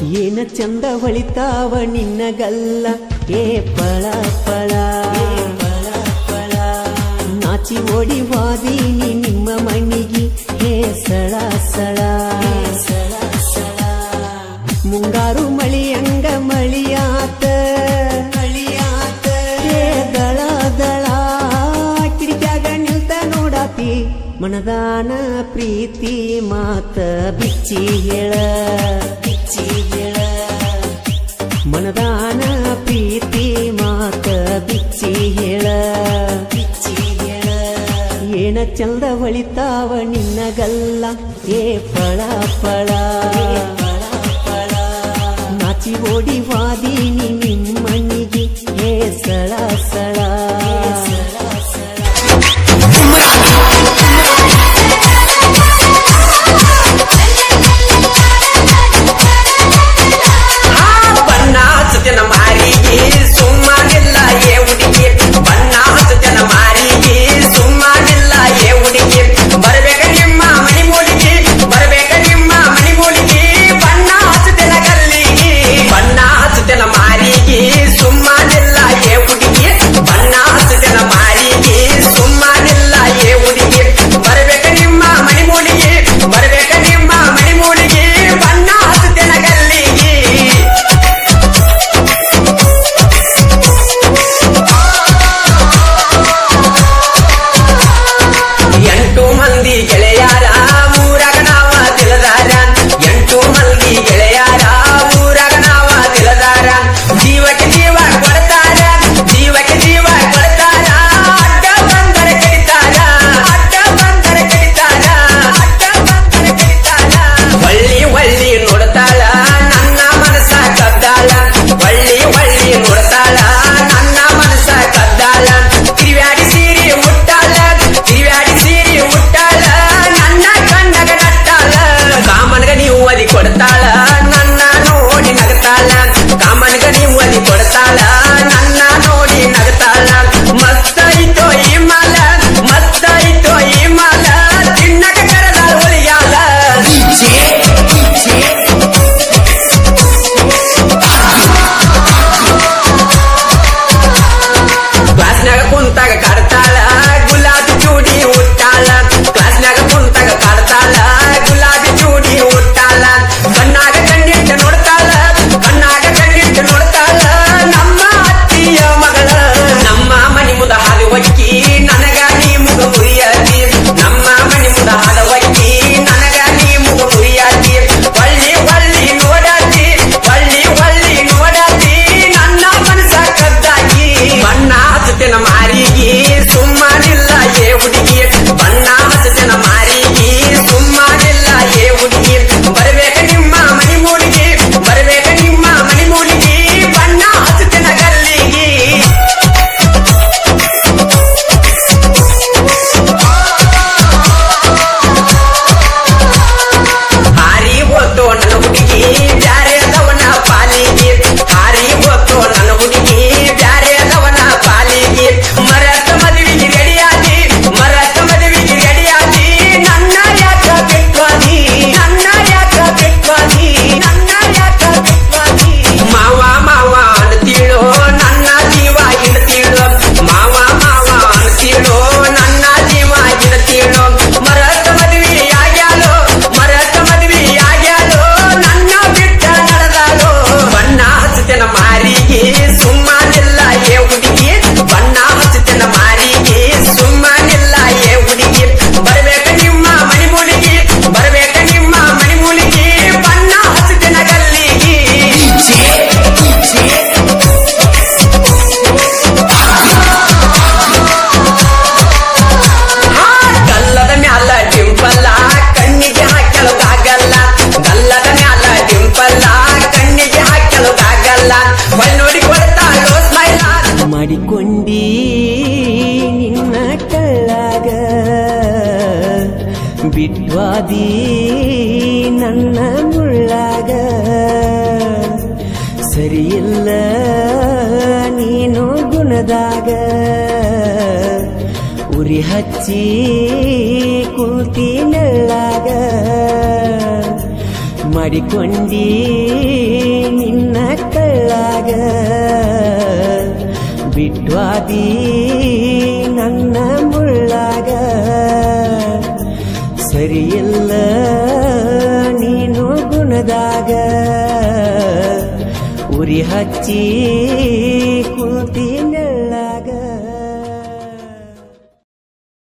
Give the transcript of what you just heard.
ಏನ ಚಂದ ಹೊಳಿತಾವ ನಿನ್ನ ಗಲ್ಲ ಏ ಪಳ ಪಳ ಪಳ ಪಳ ನಾಚಿ ಓಡಿ ವಾದೀನಿ ನಿಮ್ಮ ಮಣ್ಣಿಗೆ ಹೇ ಸಳ ಸಳ ಸಳ ಸಳ ಮುಂಗಾರು ಮಳಿಯಂಗ ಮಳಿಯಾತ ಮಳಿಯಾತ ಹೇ ದಳ ದಳ ಕಿಡಿಕ್ಯಾಗ ನಿಲ್ತ ನೋಡಾತಿ ಮನದಾನ ಪ್ರೀತಿ ಮಾತ ಬಿಚ್ಚಿ ಹೇಳ ಬಿಚ್ಚಿ ಹೇಳ ಮನದಾನ ಪ್ರೀತಿ ಮಾತ ಬಿಚ್ಚಿ ಹೇಳ ಬಿಚ್ಚಿ ಹೇಳ ಏನ ಚಂದ ಹೊಳಿತಾವ ನಿನ್ನ ಗಲ್ಲ ಏ ಫಳ ಫಳ ಫಳ ನಾಚಿ ಓಡಿ ವಾದೀನಿ ನಿಮ್ಮಣ್ಣಿಗೆ ಹೇ ಸಳ ಸಳ ಬಣ್ಣ ಹಚ್ಚತನ ಮಾರಿಗೆ ಸುಮ್ಮನಿಲ್ಲ ಏ ಹುಡುಗಿ ಬಣ್ಣ ಹಚ್ಚತನ ಮಾರಿಗೆ ಸುಮ್ಮನಿಲ್ಲ ಏ ಹುಡುಗಿ ಬರ್ಬೇಕ ನಿಮ್ಮ ಮನಿ ಮೂಲಿಗೆ ಬರ್ಬೇಕ ನಿಮ್ಮ ಮನಿ ಮೂಲಿಗೆ ಬಣ್ಣ ಹಚ್ಚತನ ಗಲ್ಲಿಗೆ ಬಣ್ಣ ಹಚ್ಚತನ ಮಾರಿಗೆ ಸುಮ್ಮನಿಲ್ಲ ಏ ಹುಡುಗಿ ಬಣ್ಣ ಹಚ್ಚತನ ಮಾರಿಗೆ ಸುಮ್ಮನಿಲ್ಲ ಏ ಹುಡುಗಿ ಬರ್ಬೇಕ ನಿಮ್ಮ ಮನಿ ಮೂಲಿಗೆ ಬರ್ಬೇಕ ನಿಮ್ಮ ಮನಿ ಮೂಲಿಗೆ ಬಣ್ಣ ಹಚ್ಚತನ ಗಲ್ಲಿಗೆ ಎಂಟು ಮಂದಿ ಗೆಳೆಯಾರ ಊರಾಗ ನಾವ ತಿಳದಾರ ಎಂಟು ಮಂದಿ ಗೆಳೆಯಾರ ಊರಾಗ ನಾವ ತಿಳದಾರ ಜೀವಕ್ಕೆ ಜೀವ ಕೊಡ್ತಾರ ಜೀವಕ್ಕೆ ಜೀವ ಕೊಡ್ತಾರ ಅಡ್ಡ ಬಂದರೆ ಕಡಿತಾರ ಅಡ್ಡ ಬಂದರೆ ಕಡಿತಾರ ಅಡ್ಡ ಬಂದರೆ ಕಡಿತಾರ ಒಳ್ಳಿ ಒಳ್ಳಿ ನೋಡ್ತಾಳ ನನ್ನ ಮನಸ ಕದ್ದಾಳ ಒಳ್ಳಿ ಒಳ್ಳಿ ನೋಡ್ತಾಳ ನನ್ನ ಮನಸ ಕದ್ದಾಳ ತಿರುವಾಡಿ ಸೀರೆ ಮುಟ್ಟಾಳ ತಿರುವಾಡಿ ಸೀರೆ ಮುಟ್ಟಾಳ ನನ್ನ ಕಣ್ಣಗ ನಟ್ಟಾಳ ಕಾಮನ್ಗ ನೀವು ಅದಿ ಕೊಡ್ತಾಳ ನನ್ನ ನೋಡಿ ನಗತಾಳ ಕಾಮನ್ಗ ನೀವು ಅದಿ ಕೊಡ್ತಾಳ ನನ್ನ ನೋಡಿ ನಗತಾಳ ಮಸ್ತೈತೋ ಈ ಮಾಲ ಮಸ್ತೈತೋ ಈ ಮಾಲ ತಿನ್ನಕ ಕರೆದ ಒಲಿಯಾಲ ಕ್ಲಾಸ್ನಾಗ ಕುಂತಾಗ ಕಾಡ್ತಾಳ ಗುಲಾಬಿ ಚೂಡಿ ಉಟ್ಟಾಳ ಕ್ಲಾಸ್ನಾಗ ಕುಂತಾಗ ಕಾಡ್ತಾಳ ಗುಲಾಬಿ ಚೂಡಿ ಉಟ್ಟಾಳ ಕಣ್ಣಾಗ ಕಣ್ಣಿಟ್ಟು ನೋಡ್ತಾಳ ಕಣ್ಣಾಗ ಕಣ್ಣಿಟ್ಟು ನೋಡ್ತಾಳ ನಮ್ಮ ಅತ್ತಿಯ ಮಗಳ ನಮ್ಮ ಮನಿ ಮುದ ಹಾಲು ಒಕ್ಕಿ ನನಗ ನೀ ಮುಗ ಮುರಿಯಾತಿ ನಮ್ಮ ಮನಿ ಮುದ ಹಾಲು ಒಕ್ಕಿ ನನಗ ನೀ ಮುಗ ಮುರಿಯಾತಿ ಒಳ್ಳಿ ಒಳ್ಳಿ ನೋಡಾತಿ ಒಳ್ಳಿ ಒಳ್ಳಿ ನೋಡಾತಿ ನನ್ನ ಮನಸ ಕದ್ದಾಗಿ ಬಣ್ಣ ಹಚ್ಚತೇನ ಮಾರಿಗೆ ಸುಮ್ಮನಿಲ್ಲ ಏ ಹುಡುಗಿ ಬಣ್ಣ ಹಚ್ಚತೇನ ಮಾರಿಗೆ ಸುಮ್ಮನಿಲ್ಲ ಏ ಹುಡುಗಿ ಬರ್ಬೇಕ ನಿಮ್ಮ ಮನಿ ಮೂಲಿಗೆ ಬರ್ಬೇಕ ನಿಮ್ಮ ಮನಿ ಮೂಲಿಗೆ ಬಣ್ಣ ಹಚ್ಚತೇನ ಗಲ್ಲಿಗೆ ಹಾರಿ ಹೋತೋ ನನ್ನ ಹುಡುಗಿ ಬ್ಯಾರೆ ಅದವನ ಪಾಲಿಗೆ ಹಾರಿ ಹೋತೋ ನನ್ನ ಹುಡುಗಿ ಬ್ಯಾರೆ ಅದವನ ಪಾಲಿಗೆ ಮರತ ಮದುವೆಗೆ ರೆಡಿಯಾಗಿ ಮರತ ಮದುವೆಗೆ ರೆಡಿಯಾಗಿ ನನ್ನ ಯಾಕ ಬಿಟ್ವಾದಿ ನನ್ನ ಯಾಕ ಬಿಟ್ವಾದಿ ನನ್ನ ಯಾಕ ಬಿಟ್ವಾದಿ ಮಾವ ಮಾವ ಅಂತೀಳೋ ನನ್ನ ಜೀವ ಇಡ್ತೀಳೋ ಮಾವ ಮಾವ ಅಂತೀಳೋ ನನ್ನ ಜೀವ ಇಡ್ತೀಳೋ ಮರತ ಮದುವೆ ಆಗ್ಯಾಲೋ ಮರತ ಮದುವೆ ಆಗ್ಯಾಲೋ ನನ್ನ ಬಿಟ್ಟ ನಡೆದಾಳೋ ಬಣ್ಣ ಹಚ್ಚತೇನ ಮಾರಿಗೆ ಸುಮ್ಮನಿಲ್ಲ ಏ ಹುಡುಗಿ ಬಣ್ಣ ಹಚ್ಚತೇನ ಮಾರಿಗೆ ಸುಮ್ಮನಿಲ್ಲ ಏ ಹುಡುಗಿ ಬರ್ಬೇಕ ನಿಮ್ಮ ಮನಿ ಮೂಲಿಗೆ ಬರ್ಬೇಕ ನಿಮ್ಮ ಮನಿ ಮೂಲಿಗೆ ಬಣ್ಣ ಹಚ್ಚತೇನ ಗಲ್ಲಿಗೆ ಗಲ್ಲದ ಮ್ಯಾಲ ಡಿಂಪಲ್ಲ ಕಣ್ಣಿಗೆ ಹಾಕಲೋದಾಗಲ್ಲ ಗಲ್ಲದ ಮ್ಯಾಲ ಡಿಂಪಲ್ಲ ಕಣ್ಣಿಗೆ ಹಾಕಲೋದಾಗಲ್ಲ ಒಳ್ ನೋಡಿ ಕೊಡ್ತಾಳೋ ಸ್ಮೈಲ ಮಾಡಿಕೊಂಡಿ ನಿನ್ನ ಕಳ್ಳಾಗ ಬಿಟ್ವಾದಿ ನನ್ನ ಮುಳ್ಳಾಗ ಸರಿಯಿಲ್ಲ ನೀನು ಗುಣದಾಗ ಉರಿ ಹಚ್ಚಿ ಕುಂತಿ ನೆಳ್ಳಾಗ ಮಾಡಿಕೊಂಡಿ ಮಡಿವಾದಿ ನನ್ನ ಮುಳ್ಳಾಗ ಸರಿಯಿಲ್ಲ ನೀನು ಗುಣದಾಗ ಉರಿ ಹಚ್ಚಿ ಕೂತಿ ನೆಳ್ಳಾಗ